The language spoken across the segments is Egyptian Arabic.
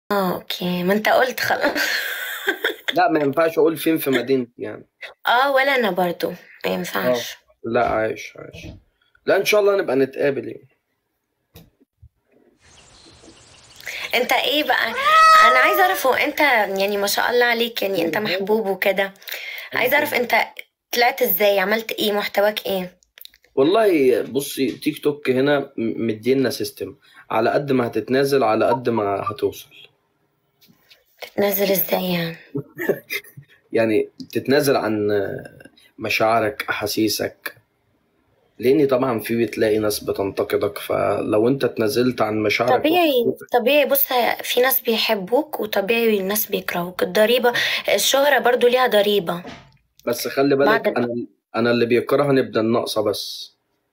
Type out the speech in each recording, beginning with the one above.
اه اوكي ما انت قلت خلاص لا ما ينفعش اقول فين في مدينتي يعني اه ولا انا برضو ما اه ينفعش لا عايش عايش لا ان شاء الله نبقى نتقابل يعني انت ايه بقى انا عايزه اعرف هو انت يعني ما شاء الله عليك يعني انت محبوب وكده عايزه اعرف انت طلعت ازاي عملت ايه محتواك ايه والله بصي تيك توك هنا م- مدينا سيستم على قد ما هتتنازل على قد ما هتوصل تتنزل ازاي يعني يعني تتنازل عن مشاعرك احاسيسك لاني طبعا في بتلاقي ناس بتنتقدك فلو انت اتنازلت عن مشاعرك طبيعي وأحاسيسك طبيعي بص في ناس بيحبوك وطبيعي الناس بيكرهوك الضريبة الشهرة برضو ليها ضريبة بس خلي بعد بالك انا انا اللي بيكره نبدا الناقصه بس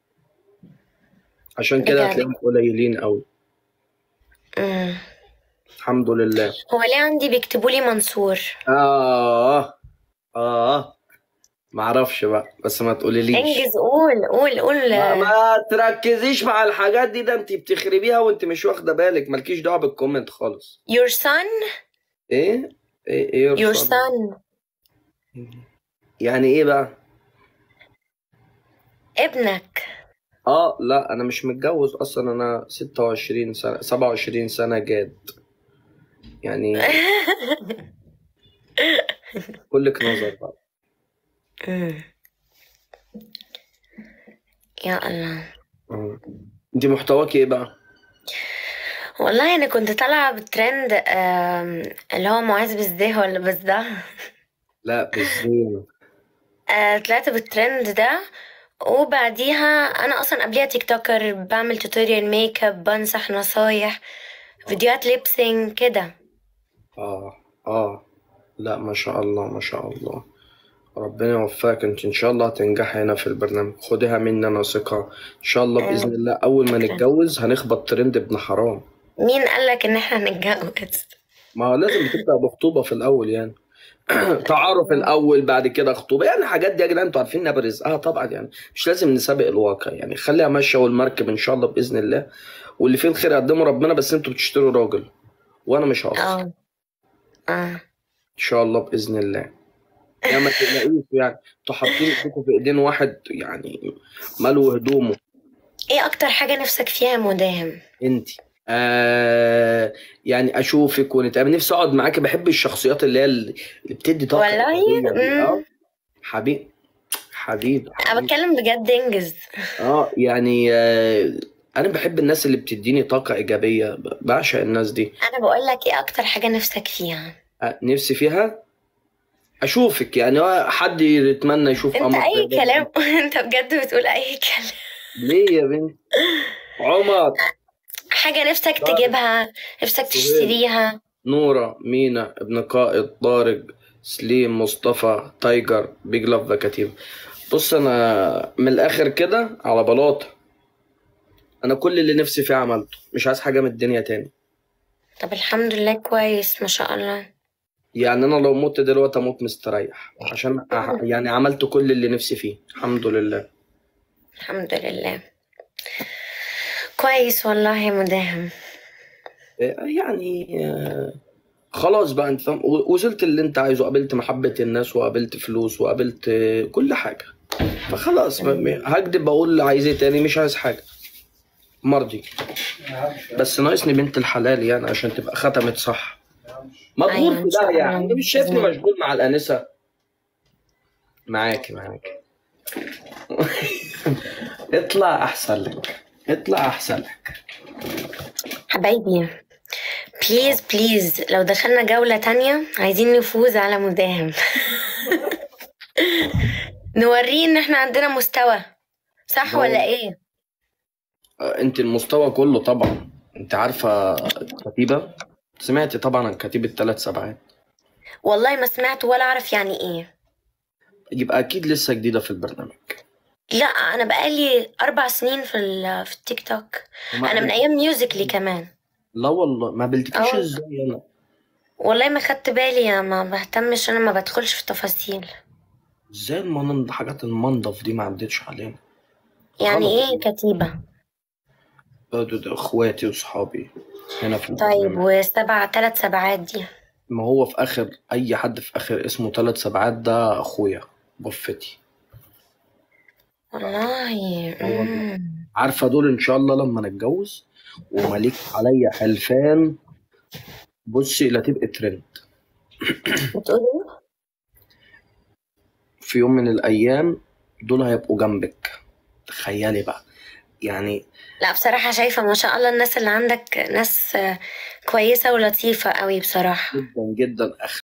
عشان كده بجد هتلاقيهم قليلين قوي مم. الحمد لله هو ليه عندي بيكتبوا لي منصور اه اه معرفش بقى بس ما تقوليليش انجز قول قول قول ما, ما تركزيش مع الحاجات دي ده انت بتخربيها وانت مش واخده بالك مالكيش دعوه بالكومنت خالص your son ايه ايه ايه your يرسل son يعني ايه بقى ابنك اه لا انا مش متجوز اصلا انا 26 سنه 27 سنه جاد يعني كلك نظر بقى مم. يا الله آه. انت محتواك ايه بقى والله انا كنت طالعه بترند آم، اللي هو معاذ بالزه ولا بالزه لا بالزين آه، طلعت بالترند ده وبعديها انا اصلا قبليها تيك توكر بعمل توتوريال ميك اب بنصح نصايح فيديوهات ليبسينج كده اه اه لا ما شاء الله ما شاء الله ربنا يوفقك انت ان شاء الله هتنجحي هنا في البرنامج خديها مني انا ثقة ان شاء الله باذن آه، الله اول ما شكرا نتجوز هنخبط ترند ابن حرام مين قالك ان احنا نتجوز ما هو لازم تبدأ بخطوبة في الاول يعني تعارف الاول بعد كده خطوبة يعني الحاجات دي يا جدعان انتوا عارفين انها برزقها طبعا يعني مش لازم نسابق الواقع يعني خليها ماشية والمركب ان شاء الله باذن الله واللي فيه الخير يقدمه ربنا بس انتوا بتشتروا راجل وانا مش هقصر اه اه ان شاء الله باذن الله يعني ما تقلقيش يعني انتوا حاطين ايديكم في ايدين واحد يعني ماله هدومه ايه اكتر حاجه نفسك فيها يا مداهم انت آه يعني اشوفك ونتقابل نفسي اقعد معاكي بحب الشخصيات اللي هي اللي بتدي طاقه والله ايجابيه دي امم اه حبيب حبيب انا حبيب بتكلم بجد انجز اه يعني آه انا بحب الناس اللي بتديني طاقه ايجابيه بعشق الناس دي انا بقول لك ايه اكتر حاجه نفسك فيها آه نفسي فيها اشوفك يعني هو حد يتمنى يشوف انت قمر زي اي ده كلام انت بجد بتقول اي كلام ليه يا بنت عمر حاجه نفسك طارق تجيبها نفسك سهيل تشتريها نورة مينا ابن قائد طارق سليم مصطفى تايجر بيج لاف كتيب بص انا من الاخر كده على بلاطة انا كل اللي نفسي فيه عملته مش عايز حاجة من الدنيا تاني طب الحمد لله كويس ما شاء الله يعني انا لو مت دلوقتي اموت مستريح عشان أح- يعني عملت كل اللي نفسي فيه الحمد لله الحمد لله كويس والله يا مداهم إيه، يعني آه، خلاص بقى انت فاهم و- وصلت اللي انت عايزه قابلت محبة الناس وقابلت فلوس وقابلت آه، كل حاجة فخلاص ما- ما- هكدب بقول عايز ايه تاني مش عايز حاجة مرضي بس ناقصني بنت الحلال يعني عشان تبقى ختمت صح مضغوط ايوه في ان شاء ده يعني الله انت مش شايفني باذن الله مشغول مع الانسة معاكي معاكي اطلع احسن لك اطلع احسن لك حبايبي بليز بليز لو دخلنا جولة تانية عايزين نفوز على مداهم نوريه ان احنا عندنا مستوى صح ولا هو ايه آه، انت المستوى كله طبعا انت عارفة الكتيبة سمعتي طبعا عن كتيبة ثلاث سبعات والله ما سمعت ولا اعرف يعني ايه يبقى اكيد لسه جديدة في البرنامج لا انا بقالي اربع سنين في ال- في التيك توك وما انا من قابلت ايام ميوزيكلي كمان لا والله ما قابلتكيش اه ازاي انا والله ما خدت بالي ما بهتمش انا ما بدخلش في تفاصيل ازاي المنض حاجات المنضف دي ما عدتش علينا يعني غلط ايه كتيبة ده- ده- ده اخواتي واصحابي هنا في طيب البرنامج وسبع ثلاث سبعات دي ما هو في اخر اي حد في اخر اسمه ثلاث سبعات ده اخويا بفتي والله اه والله مم. عارفه دول ان شاء الله لما نتجوز ومليك عليا حلفان بصي لا تبقى ترند بتقولي إيه؟ في يوم من الايام دول هيبقوا جنبك تخيلي بقى يعني لا بصراحة شايفة ما شاء الله الناس اللي عندك ناس آه، كويسة ولطيفة قوي بصراحة جدا جدا